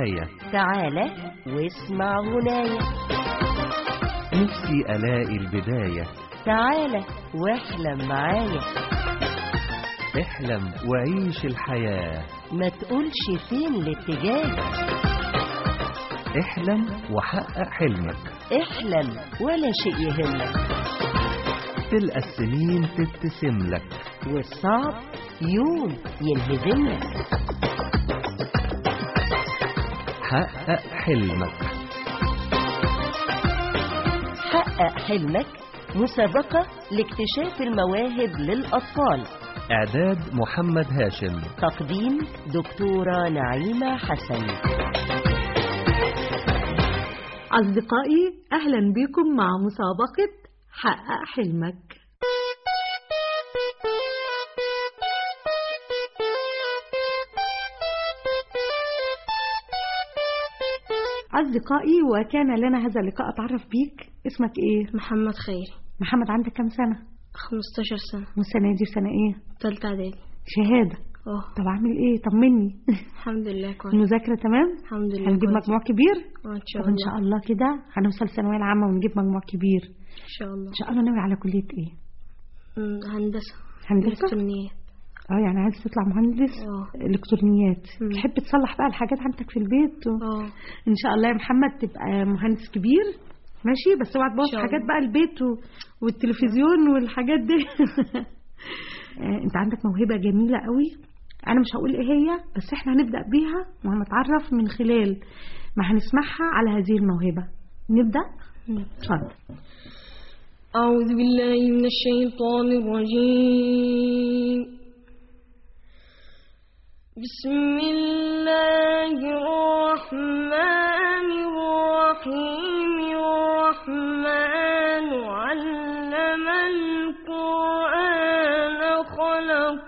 الحكاية تعالى واسمع غناية نفسي ألاقي البداية تعالى واحلم معايا احلم وعيش الحياة ما تقولش فين الاتجاه احلم وحقق حلمك احلم ولا شيء يهمك تلقى السنين تبتسم لك والصعب يوم ينهزم لك حقق حلمك حقق حلمك مسابقة لاكتشاف المواهب للأطفال إعداد محمد هاشم تقديم دكتورة نعيمة حسن أصدقائي أهلا بكم مع مسابقة حقق حلمك أصدقائي وكان لنا هذا اللقاء أتعرف بيك اسمك إيه؟ محمد خيري محمد عندك كم سنة؟ 15 سنة والسنة دي سنة إيه؟ تالتة إعدادي شهادة اه طب عامل إيه؟ طمني الحمد لله كويس المذاكرة تمام؟ الحمد لله هنجيب كويس. مجموع كبير؟ اه إن شاء طب إن الله شاء الله كده هنوصل الثانوية العامة ونجيب مجموع كبير إن شاء الله إن شاء الله ناوي على كلية إيه؟ أمم، هندسة هندسة؟ إلكترونيات اه يعني عايز تطلع مهندس اه الكترونيات مم. تحب تصلح بقى الحاجات عندك في البيت و... اه ان شاء الله يا محمد تبقى مهندس كبير ماشي بس اوعى تبوظ إن شاء حاجات الله. بقى البيت و... والتلفزيون والحاجات دي آه، انت عندك موهبة جميلة قوي انا مش هقول ايه هي بس احنا هنبدأ بيها وهنتعرف من خلال ما هنسمعها على هذه الموهبة نبدأ أمم. اتفضل أعوذ بالله من الشيطان الرجيم بسم الله الرحمن الرحيم الرحمن علم القرآن خلق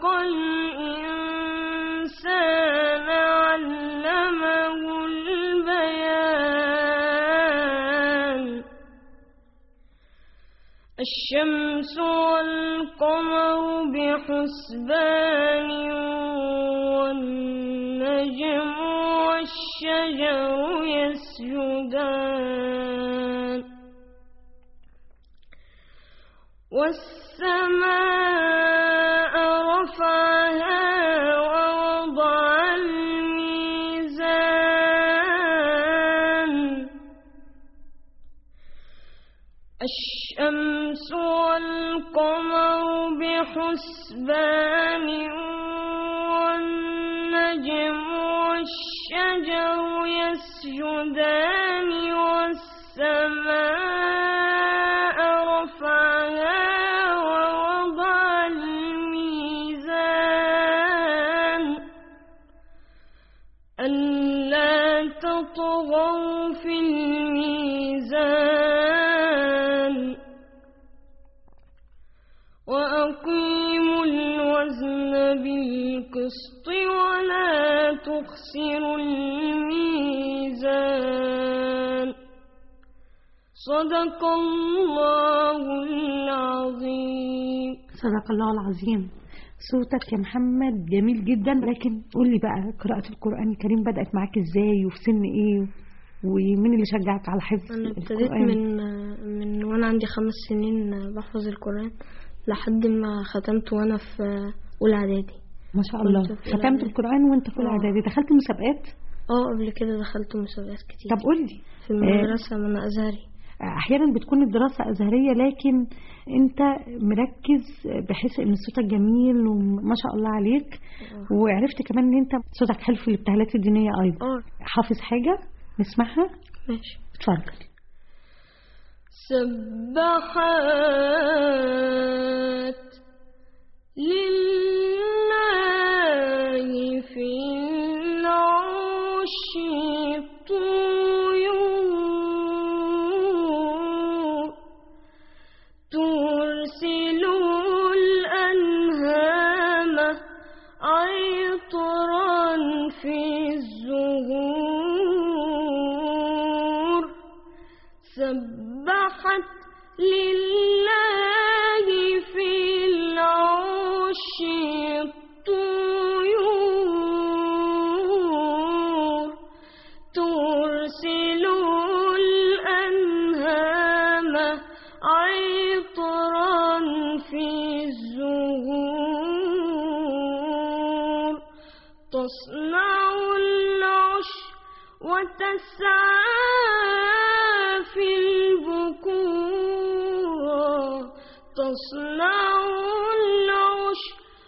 الإنسان علمه البيان الشمس والقمر بحسبان والنجم والشجر يسجدان والسماء رفعها ووضع الميزان الشمس والقمر بحسبان والنجم والشجر يسجدان والسماء رفعها ووضع الميزان ألا تطغوا في الميزان وأقيموا الوزن بالقسط ولا تخسروا الميزان صدق الله العظيم صدق الله العظيم صوتك يا محمد جميل جدا لكن قول لي بقى قراءة القرآن الكريم بدأت معاك ازاي وفي سن ايه ومين اللي شجعك على حفظ أنا ابتديت القرآن؟ من من وأنا عندي خمس سنين بحفظ القرآن لحد ما ختمت وأنا في أولى إعدادي ما شاء الله كنت في أولى ختمت إعدادي. القرآن وانت في اولى آه. اعدادي دخلت مسابقات اه قبل كده دخلت مسابقات كتير طب قول لي في المدرسة من أزهري احيانا بتكون الدراسة ازهرية لكن انت مركز بحيث ان صوتك جميل وما شاء الله عليك وعرفت كمان ان انت صوتك حلو في الابتهالات الدينية ايضا اه حافظ حاجة نسمعها ماشي اتفضل سبحات لله في العرش طيور ترسل الأنهام عطرا في الزهور سبحت لله في العرش الطيور وتسعى في البكور تصنع العش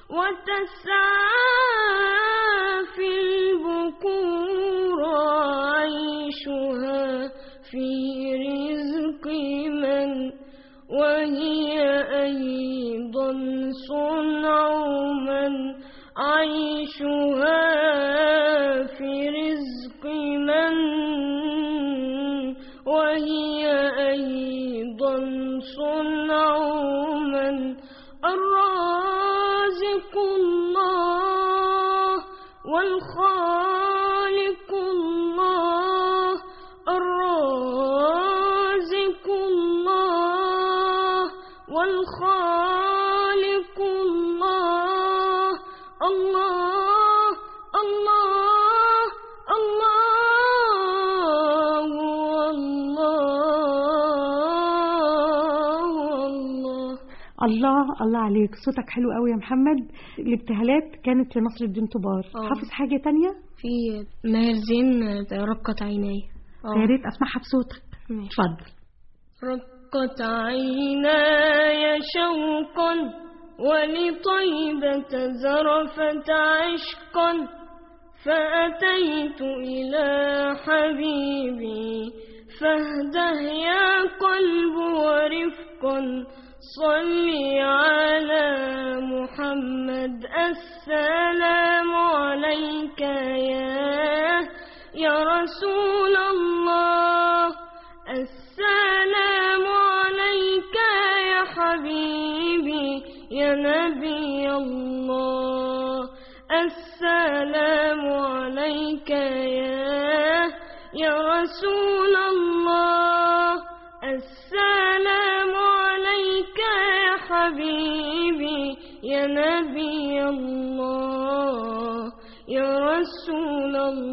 وتسعى في البكور عيشها في رزق من وهي أيضا صنع من عيشها في رزق من وهي أيضا صنع من الرازق الله والخالق الله الرازق الله والخالق الله الله الله الله الله الله الله الله عليك صوتك حلو قوي يا محمد الابتهالات كانت لنصر الدين طبار آه. حافظ حاجة تانية في ماهر زين رقت عيناي يا ريت اسمعها بصوتك ماشي. اتفضل رقت عيناي شوقا ولطيبة زرفت عشقا فأتيت إلى حبيبي فاهده يا قلب ورفقا صل على محمد السلام عليك يا يا رسول الله السلام عليك يا حبيبي يا نبي الله السلام عليك يا يا رسول الله السلام عليك يا حبيبي يا نبي الله يا رسول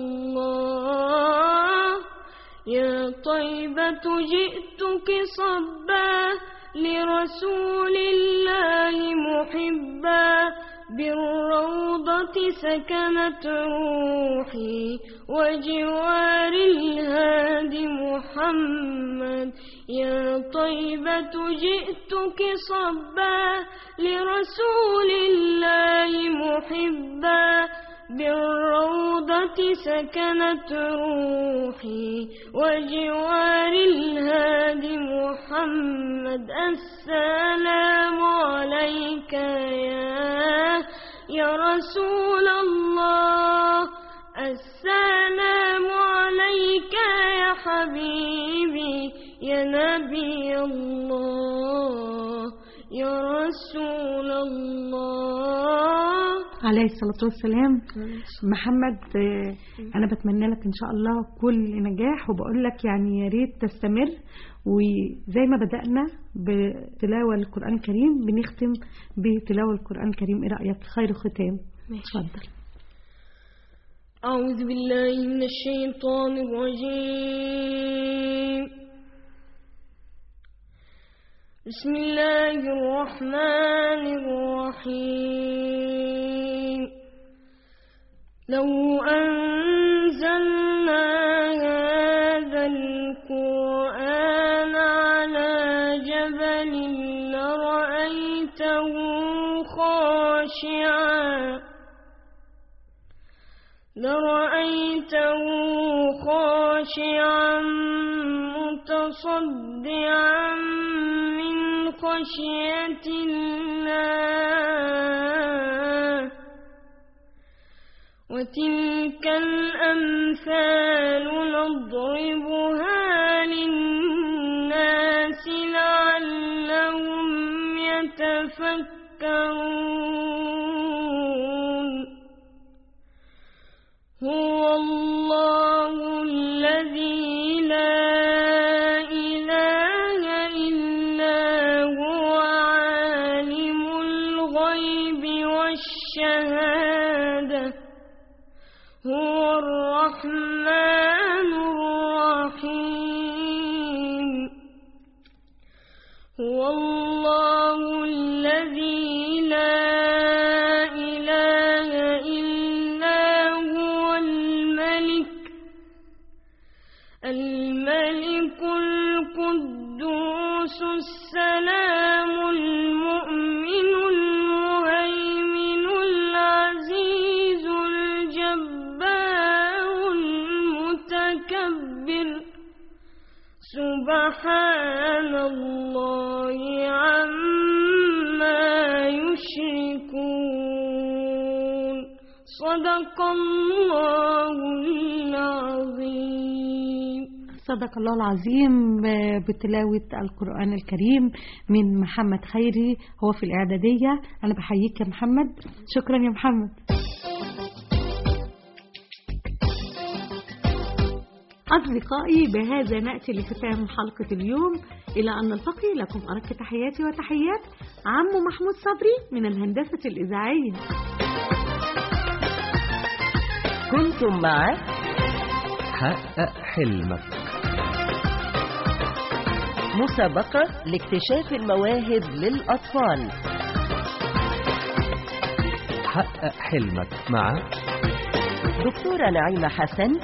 الله يا طيبة جئتك صبا لرسول الله محبا بالروضة سكنت روحي وجوار الهادي محمد يا طيبة جئتك صبا لرسول الله محبا بالروضة سكنت روحي وجوار الهادي محمد السلام عليك يا يا رسول الله السلام عليك يا حبيبي يا نبي الله يا رسول الله عليه الصلاة والسلام محمد آه، أنا بتمنى لك إن شاء الله كل نجاح وبقول لك يعني يا ريت تستمر وزي ما بدأنا بتلاوة القرآن الكريم بنختم بتلاوة القرآن الكريم إيه رأيك خير ختام اتفضل أعوذ بالله من الشيطان الرجيم بسم الله الرحمن الرحيم لو أنزلنا هذا القرآن على جبل لرأيته خاشعا لرأيته خاشعا متصدعا من خشية الله وتلك الأمثال نضربها للناس لعلهم يتفكرون هو الله الذي لا إله إلا هو عالم الغيب والشهادة هو الرحمن الملك القدوس السلام المؤمن المهيمن العزيز الجبار المتكبر سبحان الله عما يشركون صدق الله العظيم صدق الله العظيم آه، بتلاوة القرآن الكريم من محمد خيري هو في الإعدادية أنا بحييك يا محمد شكرا يا محمد أصدقائي بهذا نأتي لختام حلقة اليوم إلى أن نلتقي لكم أرق تحياتي وتحيات عم محمود صبري من الهندسة الإذاعية كنتم مع حقق حلمك مسابقة لاكتشاف المواهب للأطفال حقق حلمك مع دكتورة نعيمة حسن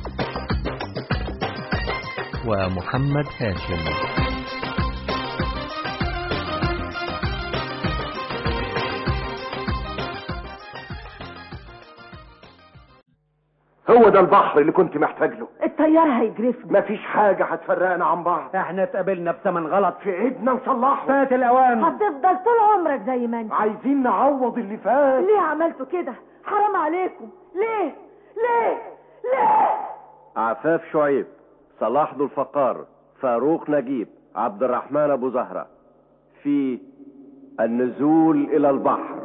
ومحمد هاشم هو ده البحر اللي كنت محتاج له الطيار هيجرفني مفيش حاجة هتفرقنا عن بعض احنا اتقابلنا بثمن غلط في ايدنا نصلحه فات الاوان هتفضل طول عمرك زي ما انت عايزين نعوض اللي فات ليه عملتوا كده حرام عليكم ليه ليه ليه عفاف شعيب صلاح ذو الفقار فاروق نجيب عبد الرحمن ابو زهره في النزول الى البحر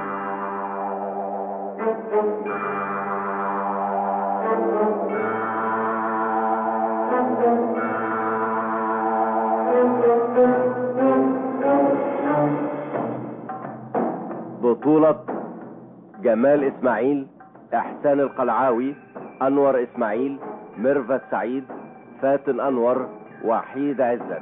بطولة جمال اسماعيل احسان القلعاوي انور اسماعيل ميرفت سعيد فاتن انور وحيد عزت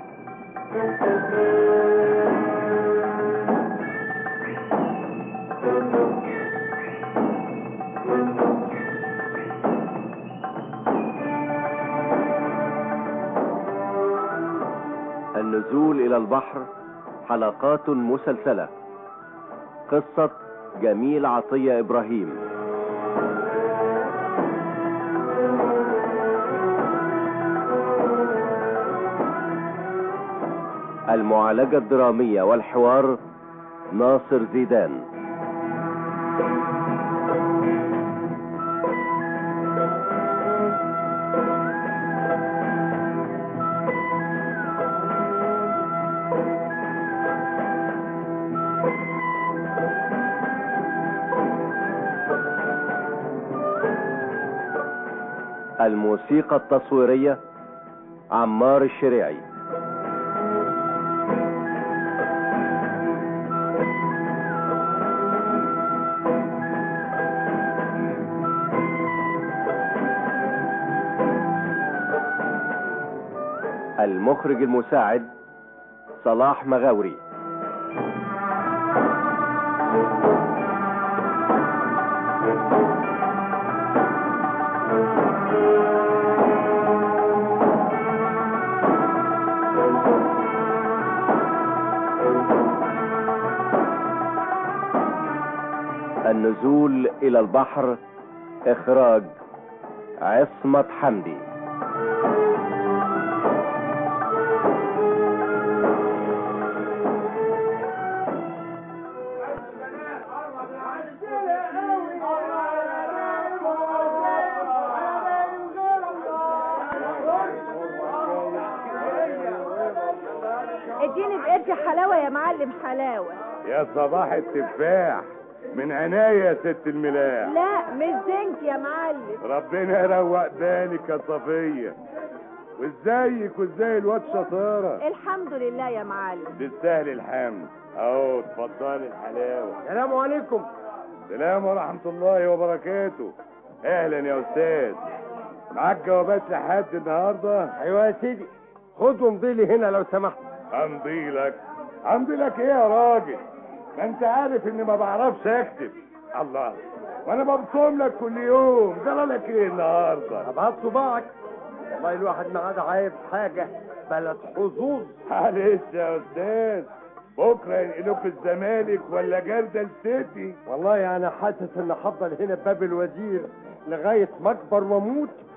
النزول الى البحر حلقات مسلسله قصه جميل عطيه ابراهيم المعالجة الدرامية والحوار ناصر زيدان الموسيقى التصويرية عمار الشريعي المخرج المساعد صلاح مغاوري النزول الى البحر اخراج عصمت حمدي اديني بقيتي حلاوه يا معلم حلاوه يا صباح التفاح من عناية يا ست الملاح لا مش زنك يا معلم ربنا يروق بالك يا صفية وازيك وازاي الواد شطارة الحمد لله يا معلم بالسهل الحمد اهو اتفضلي الحلاوة السلام عليكم سلام ورحمة الله وبركاته اهلا يا استاذ معاك جوابات لحد النهارده ايوه يا سيدي خد وامضي لي هنا لو سمحت امضي لك امضي لك ايه يا راجل ما انت عارف اني ما بعرفش اكتب الله وانا ببصم لك كل يوم جرى لك ايه النهارده ابعت صباعك والله الواحد ما عاد عايز حاجة بلد حظوظ معلش يا استاذ بكره ينقلوك الزمالك ولا جردل سيتي والله انا حاسس ان هفضل هنا بباب الوزير لغاية ما اكبر واموت